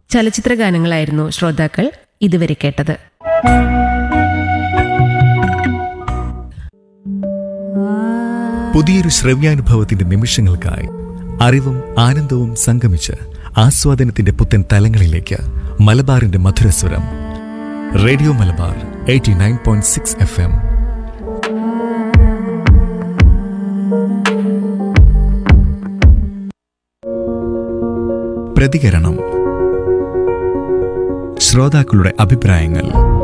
ചലച്ചിത്ര ഗാനങ്ങളായിരുന്നു ശ്രോതാക്കൾ ഇതുവരെ കേട്ടത് പുതിയൊരു ശ്രവ്യാനുഭവത്തിന്റെ നിമിഷങ്ങൾക്കായി അറിവും ആനന്ദവും സംഗമിച്ച് ആസ്വാദനത്തിന്റെ പുത്തൻ തലങ്ങളിലേക്ക് മലബാറിന്റെ മധുരസ്വരം radio Malabar eighty nine point six F M പ്രതികരണം ശ്രോതാക്കളുടെ അഭിപ്രായങ്ങൾ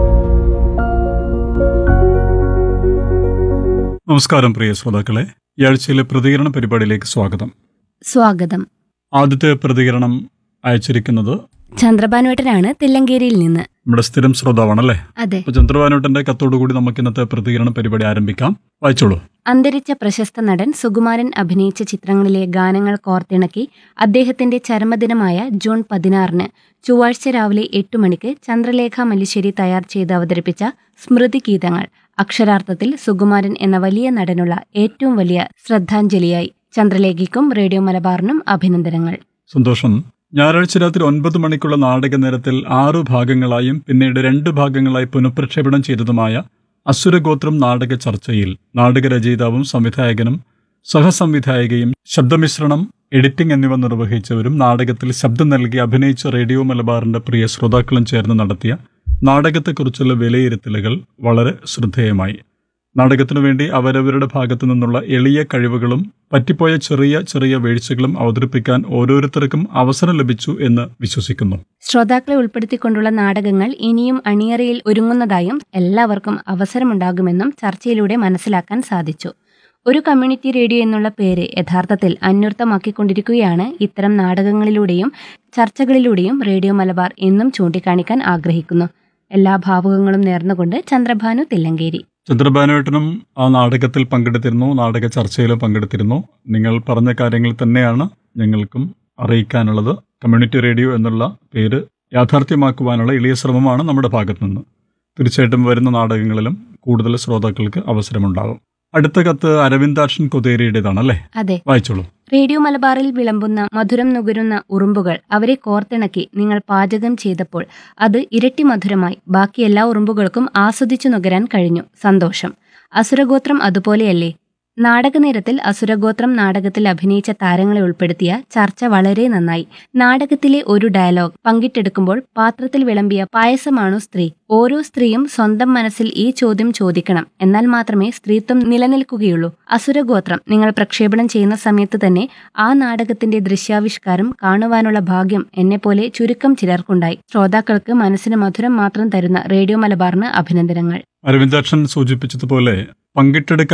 നമസ്കാരം പ്രിയ ശ്രോതാക്കളെ ഈ ആഴ്ചയിലെ പ്രതികരണ പരിപാടിയിലേക്ക് സ്വാഗതം സ്വാഗതം ആദ്യത്തെ പ്രതികരണം അയച്ചിരിക്കുന്നത് ചന്ദ്രഭാനുവേട്ടനാണ് തില്ലങ്കേരിയിൽ നിന്ന് നമ്മുടെ സ്ഥിരം ശ്രോതാവാണല്ലേ അതെ അപ്പൊ ചന്ദ്രഭാനുട്ടന്റെ കത്തോടുകൂടി നമുക്ക് ഇന്നത്തെ പ്രതികരണ പരിപാടി ആരംഭിക്കാം വായിച്ചോളൂ അന്തരിച്ച പ്രശസ്ത നടൻ സുകുമാരൻ അഭിനയിച്ച ചിത്രങ്ങളിലെ ഗാനങ്ങൾ കോർത്തിണക്കി അദ്ദേഹത്തിന്റെ ചരമദിനമായ ജൂൺ പതിനാറിന് ചൊവ്വാഴ്ച രാവിലെ എട്ട് മണിക്ക് ചന്ദ്രലേഖ മല്ലിശ്ശേരി തയ്യാർ ചെയ്ത് അവതരിപ്പിച്ച സ്മൃതി ഗീതങ്ങൾ അക്ഷരാർത്ഥത്തിൽ സുകുമാരൻ എന്ന വലിയ നടനുള്ള ഏറ്റവും വലിയ ശ്രദ്ധാഞ്ജലിയായി ചന്ദ്രലേഖയ്ക്കും റേഡിയോ മലബാറിനും അഭിനന്ദനങ്ങൾ സന്തോഷം ഞായറാഴ്ച രാത്രി ഒൻപത് മണിക്കുള്ള നാടക നേരത്തിൽ ആറു ഭാഗങ്ങളായും പിന്നീട് രണ്ട് ഭാഗങ്ങളായി പുനഃപ്രക്ഷേപണം ചെയ്തതുമായ അസുരഗോത്രം നാടക ചർച്ചയിൽ നാടകരചയിതാവും സംവിധായകനും സഹസംവിധായകയും ശബ്ദമിശ്രണം എഡിറ്റിംഗ് എന്നിവ നിർവഹിച്ചവരും നാടകത്തിൽ ശബ്ദം നൽകി അഭിനയിച്ച റേഡിയോ മലബാറിന്റെ പ്രിയ ശ്രോതാക്കളും ചേർന്ന് നടത്തിയ നാടകത്തെക്കുറിച്ചുള്ള വിലയിരുത്തലുകൾ വളരെ ശ്രദ്ധേയമായി നാടകത്തിനു വേണ്ടി അവരവരുടെ ഭാഗത്തു നിന്നുള്ള എളിയ കഴിവുകളും പറ്റിപ്പോയ ചെറിയ ചെറിയ വീഴ്ചകളും അവതരിപ്പിക്കാൻ ഓരോരുത്തർക്കും അവസരം ലഭിച്ചു എന്ന് വിശ്വസിക്കുന്നു ശ്രോതാക്കളെ ഉൾപ്പെടുത്തിക്കൊണ്ടുള്ള നാടകങ്ങൾ ഇനിയും അണിയറയിൽ ഒരുങ്ങുന്നതായും എല്ലാവർക്കും അവസരമുണ്ടാകുമെന്നും ചർച്ചയിലൂടെ മനസ്സിലാക്കാൻ സാധിച്ചു ഒരു കമ്മ്യൂണിറ്റി റേഡിയോ എന്നുള്ള പേര് യഥാർത്ഥത്തിൽ അന്വർത്ഥമാക്കിക്കൊണ്ടിരിക്കുകയാണ് ഇത്തരം നാടകങ്ങളിലൂടെയും ചർച്ചകളിലൂടെയും റേഡിയോ മലബാർ എന്നും ചൂണ്ടിക്കാണിക്കാൻ ആഗ്രഹിക്കുന്നു എല്ലാ ഭാവുകങ്ങളും നേർന്നുകൊണ്ട് ചന്ദ്രഭാനു തില്ലങ്കേരി ചന്ദ്രബാനുവേട്ടനും ആ നാടകത്തിൽ പങ്കെടുത്തിരുന്നു നാടക ചർച്ചയിലും പങ്കെടുത്തിരുന്നു നിങ്ങൾ പറഞ്ഞ കാര്യങ്ങൾ തന്നെയാണ് ഞങ്ങൾക്കും അറിയിക്കാനുള്ളത് കമ്മ്യൂണിറ്റി റേഡിയോ എന്നുള്ള പേര് യാഥാർത്ഥ്യമാക്കുവാനുള്ള എളിയ ശ്രമമാണ് നമ്മുടെ ഭാഗത്തു നിന്ന് തീർച്ചയായിട്ടും വരുന്ന നാടകങ്ങളിലും കൂടുതൽ ശ്രോതാക്കൾക്ക് അവസരമുണ്ടാകും അടുത്ത കത്ത് അരവിന്ദാക്ഷൻ കൊതേരിയുടേതാണ് അല്ലേ അതെ വായിച്ചോളൂ റേഡിയോ മലബാറിൽ വിളമ്പുന്ന മധുരം നുകരുന്ന ഉറുമ്പുകൾ അവരെ കോർത്തിണക്കി നിങ്ങൾ പാചകം ചെയ്തപ്പോൾ അത് ഇരട്ടി മധുരമായി ബാക്കി എല്ലാ ഉറുമ്പുകൾക്കും ആസ്വദിച്ചു നുകരാൻ കഴിഞ്ഞു സന്തോഷം അസുരഗോത്രം അതുപോലെയല്ലേ നാടകനേരത്തിൽ അസുരഗോത്രം നാടകത്തിൽ അഭിനയിച്ച താരങ്ങളെ ഉൾപ്പെടുത്തിയ ചർച്ച വളരെ നന്നായി നാടകത്തിലെ ഒരു ഡയലോഗ് പങ്കിട്ടെടുക്കുമ്പോൾ പാത്രത്തിൽ വിളമ്പിയ പായസമാണു സ്ത്രീ ഓരോ സ്ത്രീയും സ്വന്തം മനസ്സിൽ ഈ ചോദ്യം ചോദിക്കണം എന്നാൽ മാത്രമേ സ്ത്രീത്വം നിലനിൽക്കുകയുള്ളൂ അസുരഗോത്രം നിങ്ങൾ പ്രക്ഷേപണം ചെയ്യുന്ന സമയത്ത് തന്നെ ആ നാടകത്തിന്റെ ദൃശ്യാവിഷ്കാരം കാണുവാനുള്ള ഭാഗ്യം എന്നെപ്പോലെ ചുരുക്കം ചിലർക്കുണ്ടായി ശ്രോതാക്കൾക്ക് മനസ്സിന് മധുരം മാത്രം തരുന്ന റേഡിയോ മലബാറിന് അഭിനന്ദനങ്ങൾ അരവിന്ദാക്ഷൻ സൂചിപ്പിച്ചതുപോലെ പങ്കിട്ടെടുക്കാൻ